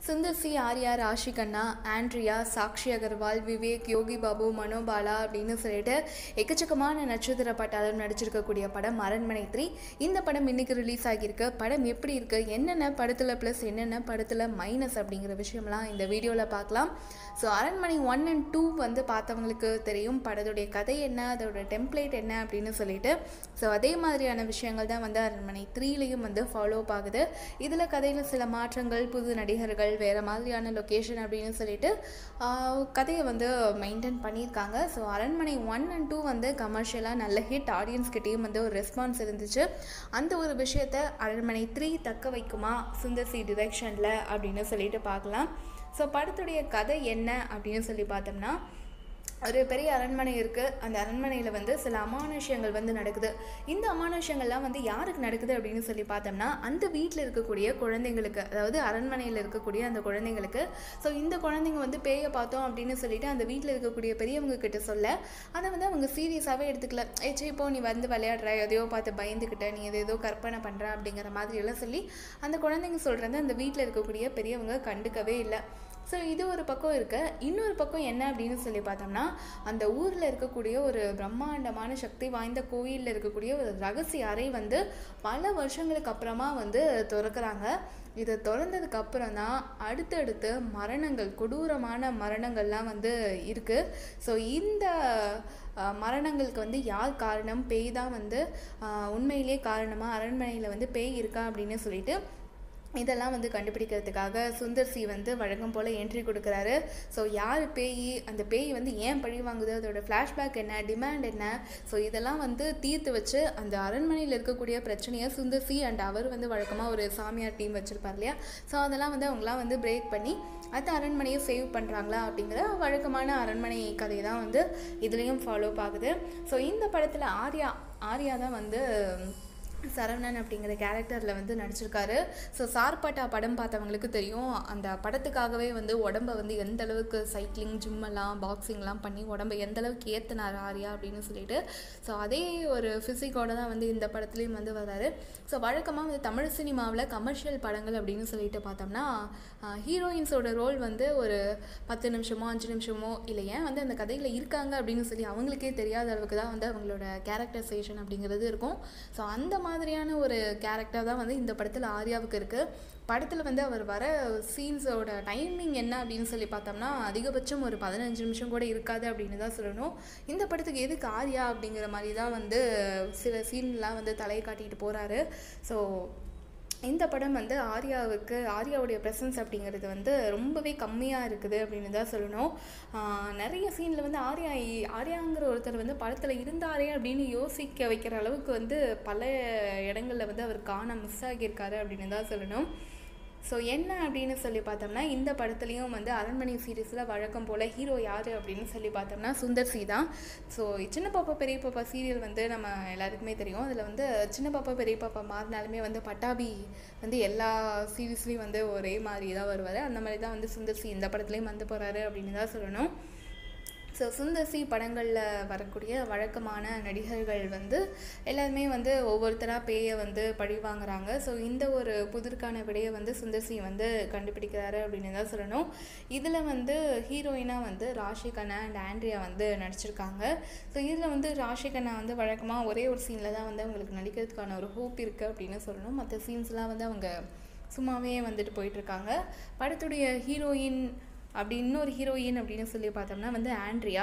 Sundar C Arya Rashi Khanna Andrea Sakshi Agarwal Vivek Yogi Babu Manobala அப்படின்னு சொல்லிட்டு எக்கச்சக்கமான நட்சத்திர பட்டாளம் நடிச்சிருக்கக்கூடிய படம் அரண்மனை த்ரீ இந்த படம் இன்னைக்கு ரிலீஸ் ஆகியிருக்கு படம் எப்படி இருக்கு என்னென்ன படத்தில் ப்ளஸ் என்னென்ன படத்தில் மைனஸ் அப்படிங்கிற விஷயம்லாம் இந்த வீடியோவில் பார்க்கலாம் ஸோ அரண்மனை ஒன் அண்ட் டூ வந்து பார்த்தவங்களுக்கு தெரியும் படத்துடைய கதை என்ன அதோட டெம்ப்ளேட் என்ன அப்படின்னு சொல்லிட்டு ஸோ அதே மாதிரியான விஷயங்கள் தான் வந்து அரண்மனை த்ரீலையும் வந்து ஃபாலோ அப் ஆகுது இதில் கதையில் சில மாற்றங்கள் புது நடிகர்கள் வேறு மாதிரியான லொக்கேஷன் அப்படின்னு சொல்லிட்டு ஆஹ், கதையை வந்து மெயின்டைன் பண்ணியிருக்காங்க ஸோ அரண்மனை ஒன் அண்ட் டூ வந்து கமர்ஷியலாக நல்ல ஹிட் ஆடியன்ஸ் கிட்டேயும் வந்து ஒரு ரெஸ்பான்ஸ் இருந்துச்சு அந்த ஒரு விஷயத்த அரண்மனை த்ரீ தக்க வைக்குமா சுந்தர் சி டிரெக்ஷனில் அப்படின்னு சொல்லிட்டு பார்க்கலாம் ஸோ படத்துடைய கதை என்ன அப்படின்னு சொல்லி பார்த்தோம்னா ஒரு பெரிய அரண்மனை இருக்குது அந்த அரண்மனையில் வந்து சில அமானுஷ்யங்கள் வந்து நடக்குது இந்த அமானுஷ்யங்கள்லாம் வந்து யாருக்கு நடக்குது அப்படின்னு சொல்லி பார்த்தோம்னா அந்த வீட்டில் இருக்கக்கூடிய குழந்தைங்களுக்கு அதாவது அரண்மனையில் இருக்கக்கூடிய அந்த குழந்தைங்களுக்கு ஸோ இந்த குழந்தைங்க வந்து பேயை பார்த்தோம் அப்படின்னு சொல்லிட்டு அந்த வீட்டில் இருக்கக்கூடிய பெரியவங்க கிட்ட சொல்ல அதை வந்து அவங்க சீரியஸாகவே எடுத்துக்கல ஏச்சு இப்போ நீ வந்து விளையாடுற எதையோ பார்த்து பயந்துக்கிட்ட நீ எது ஏதோ கற்பனை பண்ணுற அப்படிங்கிற மாதிரி எல்லாம் சொல்லி அந்த குழந்தைங்க சொல்கிறத அந்த வீட்டில் இருக்கக்கூடிய பெரியவங்க கண்டுக்கவே இல்லை ஸோ இது ஒரு பக்கம் இருக்கு இன்னொரு பக்கம் என்ன அப்படின்னு சொல்லி பார்த்தோம்னா அந்த ஊரில் இருக்கக்கூடிய ஒரு பிரம்மாண்டமான சக்தி வாய்ந்த கோயிலில் இருக்கக்கூடிய ஒரு ரகசிய அறை வந்து பல வருஷங்களுக்கு அப்புறமா வந்து திறக்கிறாங்க இதை திறந்ததுக்கு அப்புறம் தான் அடுத்தடுத்து மரணங்கள் கொடூரமான மரணங்கள்லாம் வந்து இருக்குது ஸோ இந்த அஹ், மரணங்களுக்கு வந்து யார் காரணம் பேய் தான் வந்து அஹ், உண்மையிலேயே காரணமாக அரண்மனையில் வந்து பேய் இருக்கா அப்படின்னு சொல்லிட்டு இதெல்லாம் வந்து கண்டுபிடிக்கிறதுக்காக சுந்தர் சி வந்து வழக்கம் போல் என்ட்ரி கொடுக்குறாரு ஸோ யார் பேய் அந்த பேய் வந்து ஏன் பழி வாங்குது அதோட ஃப்ளாஷ்பேக் என்ன டிமாண்ட் என்ன ஸோ இதெல்லாம் வந்து தீர்த்து வச்சு அந்த அரண்மனையில் இருக்கக்கூடிய பிரச்சனையை சுந்தர் சி அண்ட் அவர் வந்து வழக்கமாக ஒரு சாமியார் டீம் வச்சுருப்பார் இல்லையா ஸோ அதெல்லாம் வந்து அவங்களாம் வந்து பிரேக் பண்ணி அந்த அரண்மனையை சேவ் பண்ணுறாங்களா அப்படிங்கிற வழக்கமான அரண்மனை கதை தான் வந்து இதுலேயும் ஃபாலோ ஆகுது ஸோ இந்த படத்தில் ஆர்யா ஆர்யா தான் வந்து சரவணன் அப்படிங்கிற கேரக்டரில் வந்து நடிச்சிருக்காரு ஸோ சார்பாட்டா படம் பார்த்தவங்களுக்கு தெரியும் அந்த படத்துக்காகவே வந்து உடம்ப வந்து எந்த அளவுக்கு சைக்கிளிங் ஜிம்மெல்லாம் பாக்ஸிங்லாம் பண்ணி உடம்ப எந்த அளவுக்கு ஏற்றினார் ஆர்யா அப்படின்னு சொல்லிட்டு ஸோ அதே ஒரு ஃபிசிக்கோட தான் வந்து இந்த படத்துலேயும் வந்து வராரு ஸோ வழக்கமாக வந்து தமிழ் சினிமாவில் கமர்ஷியல் படங்கள் அப்படின்னு சொல்லிட்டு பார்த்தோம்னா ஹீரோயின்ஸோட ரோல் வந்து ஒரு பத்து நிமிஷமோ அஞ்சு நிமிஷமோ இல்லை ஏன் வந்து அந்த கதையில் இருக்காங்க அப்படின்னு சொல்லி அவங்களுக்கே தெரியாத அளவுக்கு தான் வந்து அவங்களோட கேரக்டரைசேஷன் அப்படிங்கிறது இருக்கும் ஸோ அந்த மாதிரியான ஒரு கேரக்டர் தான் வந்து இந்த படத்தில் ஆர்யாவுக்கு இருக்குது படத்தில் வந்து அவர் வர சீன்ஸோட டைமிங் என்ன அப்படின்னு சொல்லி பார்த்தோம்னா அதிகபட்சம் ஒரு பதினஞ்சு நிமிஷம் கூட இருக்காது அப்படின்னு தான் சொல்லணும் இந்த படத்துக்கு எதுக்கு ஆர்யா அப்படிங்கிற மாதிரி தான் வந்து சில சீன்லாம் வந்து தலையை காட்டிட்டு போகிறாரு ஸோ இந்த படம் வந்து ஆர்யாவுக்கு ஆர்யாவுடைய ப்ரெசன்ஸ் அப்படிங்கிறது வந்து ரொம்பவே கம்மியாக இருக்குது அப்படின்னு தான் சொல்லணும் ஆஹ் நிறைய சீனில் வந்து ஆர்யா ஆர்யாங்கிற ஒருத்தர் வந்து படத்தில் இருந்தாரே அப்படின்னு யோசிக்க வைக்கிற அளவுக்கு வந்து பல இடங்களில் வந்து அவர் காண மிஸ் ஆகியிருக்காரு அப்படின்னு தான் சொல்லணும் ஸோ என்ன அப்படின்னு சொல்லி பார்த்தோம்னா இந்த படத்துலேயும் வந்து அரண்மனை சீரீஸில் வழக்கம் போல் ஹீரோ யார் அப்படின்னு சொல்லி பார்த்தோம்னா சுந்தர் சி தான் ஸோ சின்ன பாப்பா பெரிய பாப்பா சீரியல் வந்து நம்ம எல்லாருக்குமே தெரியும் அதில் வந்து சின்ன பாப்பா பெரிய பாப்பா மாறினாலுமே வந்து பட்டாபி வந்து எல்லா சீரீஸ்லேயும் வந்து ஒரே மாதிரி தான் வருவார் அந்த மாதிரி தான் வந்து சுந்தர் சி இந்த படத்துலேயும் வந்து போகிறாரு அப்படின்னு தான் சொல்லணும் ஸோ சுந்தர்சி படங்களில் வரக்கூடிய வழக்கமான நடிகர்கள் வந்து எல்லாருமே வந்து ஒவ்வொருத்தராக பேயை வந்து பழி வாங்குறாங்க ஸோ இந்த ஒரு புதிர்க்கான விடையை வந்து சுந்தர்சி வந்து கண்டுபிடிக்கிறாரு அப்படின்னு தான் சொல்லணும் இதில் வந்து ஹீரோயினாக வந்து ராஷி கண்ணா அண்ட் ஆண்ட்ரியா வந்து நடிச்சிருக்காங்க ஸோ இதில் வந்து ராஷி கண்ணா வந்து வழக்கமாக ஒரே ஒரு சீனில் தான் வந்து அவங்களுக்கு நடிக்கிறதுக்கான ஒரு ஹோப் இருக்குது அப்படின்னு சொல்லணும் மற்ற சீன்ஸ்லாம் வந்து அவங்க சும்மாவே வந்துட்டு போயிட்டுருக்காங்க படத்துடைய ஹீரோயின் அப்படி இன்னொரு ஹீரோயின் அப்படின்னு சொல்லி பார்த்தோம்னா வந்து ஆண்ட்ரியா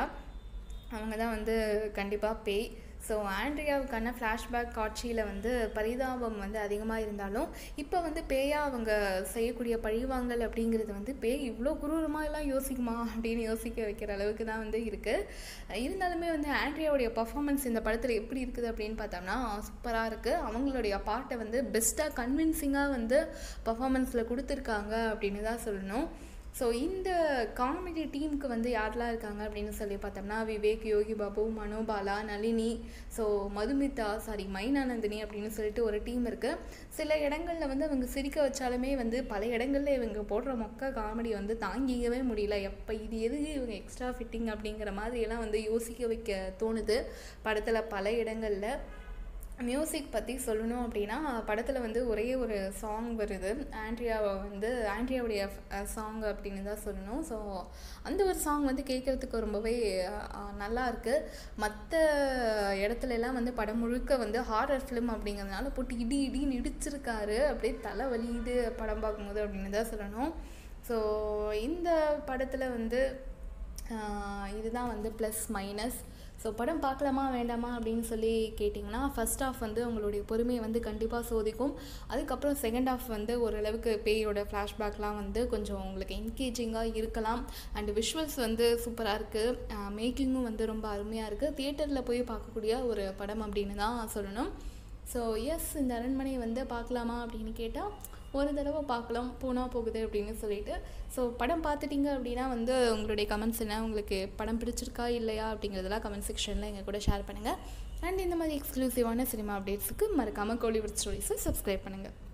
அவங்க தான் வந்து கண்டிப்பாக பேய் ஸோ ஆண்ட்ரியாவுக்கான ஃப்ளாஷ்பேக் காட்சியில் வந்து பரிதாபம் வந்து அதிகமாக இருந்தாலும் இப்போ வந்து பேயா அவங்க செய்யக்கூடிய பழிவாங்கல் அப்படிங்கிறது வந்து பேய் இவ்வளோ குரூரமாக எல்லாம் யோசிக்குமா அப்படின்னு யோசிக்க வைக்கிற அளவுக்கு தான் வந்து இருக்குது இருந்தாலுமே வந்து ஆண்ட்ரியாவுடைய பர்ஃபார்மன்ஸ் இந்த படத்தில் எப்படி இருக்குது அப்படின்னு பார்த்தோம்னா சூப்பராக இருக்குது அவங்களுடைய பாட்டை வந்து பெஸ்ட்டாக கன்வின்சிங்காக வந்து பர்ஃபார்மன்ஸில் கொடுத்துருக்காங்க அப்படின்னு தான் சொல்லணும் ஸோ இந்த காமெடி டீமுக்கு வந்து யாரெல்லாம் இருக்காங்க அப்படின்னு சொல்லி பார்த்தோம்னா விவேக் யோகி பாபு மனோபாலா நளினி ஸோ மதுமிதா சாரி மைனானந்தினி அப்படின்னு சொல்லிட்டு ஒரு டீம் இருக்குது சில இடங்களில் வந்து அவங்க சிரிக்க வச்சாலுமே வந்து பல இடங்களில் இவங்க போடுற மொக்க காமெடி வந்து தாங்கிக்கவே முடியல எப்போ இது எது இவங்க எக்ஸ்ட்ரா ஃபிட்டிங் அப்படிங்கிற மாதிரியெல்லாம் வந்து யோசிக்க வைக்க தோணுது படத்தில் பல இடங்களில் மியூசிக் பற்றி சொல்லணும் அப்படின்னா படத்தில் வந்து ஒரே ஒரு சாங் வருது ஆண்ட்ரியாவை வந்து ஆண்ட்ரியாவுடைய சாங் அப்படின்னு தான் சொல்லணும் ஸோ அந்த ஒரு சாங் வந்து கேட்குறதுக்கு ரொம்பவே அஹ், நல்லா இருக்குது மற்ற இடத்துல எல்லாம் வந்து படம் முழுக்க வந்து ஹாரர் ஃபிலிம் அப்படிங்கிறதுனால போட்டு இடி இடின்னு இடிச்சிருக்காரு அப்படியே தலை வலியுது படம் பார்க்கும்போது அப்படின்னு தான் சொல்லணும் ஸோ இந்த படத்தில் வந்து ஆஹ் இதுதான் வந்து ப்ளஸ் மைனஸ் ஸோ படம் பார்க்கலாமா வேண்டாமா அப்படின்னு சொல்லி கேட்டிங்கன்னா ஃபர்ஸ்ட் ஹாஃப் வந்து உங்களுடைய பொறுமையை வந்து கண்டிப்பாக சோதிக்கும் அதுக்கப்புறம் செகண்ட் ஹாஃப் வந்து ஓரளவுக்கு பேயோட ஃப்ளாஷ்பேக்லாம் வந்து கொஞ்சம் உங்களுக்கு என்கேஜிங்காக இருக்கலாம் அண்ட் விஷுவல்ஸ் வந்து சூப்பராக இருக்குது மேக்கிங்கும் வந்து ரொம்ப அருமையாக இருக்குது தியேட்டரில் போய் பார்க்கக்கூடிய ஒரு படம் அப்படின்னு தான் சொல்லணும் ஸோ எஸ் இந்த அரண்மனை வந்து பார்க்கலாமா அப்படின்னு கேட்டால் ஒரு தடவை பார்க்கலாம் போனால் போகுது அப்படின்னு சொல்லிட்டு ஸோ படம் பார்த்துட்டீங்க அப்படின்னா வந்து உங்களுடைய கமெண்ட்ஸ் என்ன உங்களுக்கு படம் பிடிச்சிருக்கா இல்லையா அப்படிங்கிறதெல்லாம் கமெண்ட் செக்ஷனில் எங்கள் கூட ஷேர் பண்ணுங்கள் அண்ட் இந்த மாதிரி எக்ஸ்க்ளூசிவான சினிமா அப்டேட்ஸுக்கு மறக்காமல் கோலிவுட் ஸ்டோரிஸை சப்ஸ்கிரைப் பண்ணுங்கள்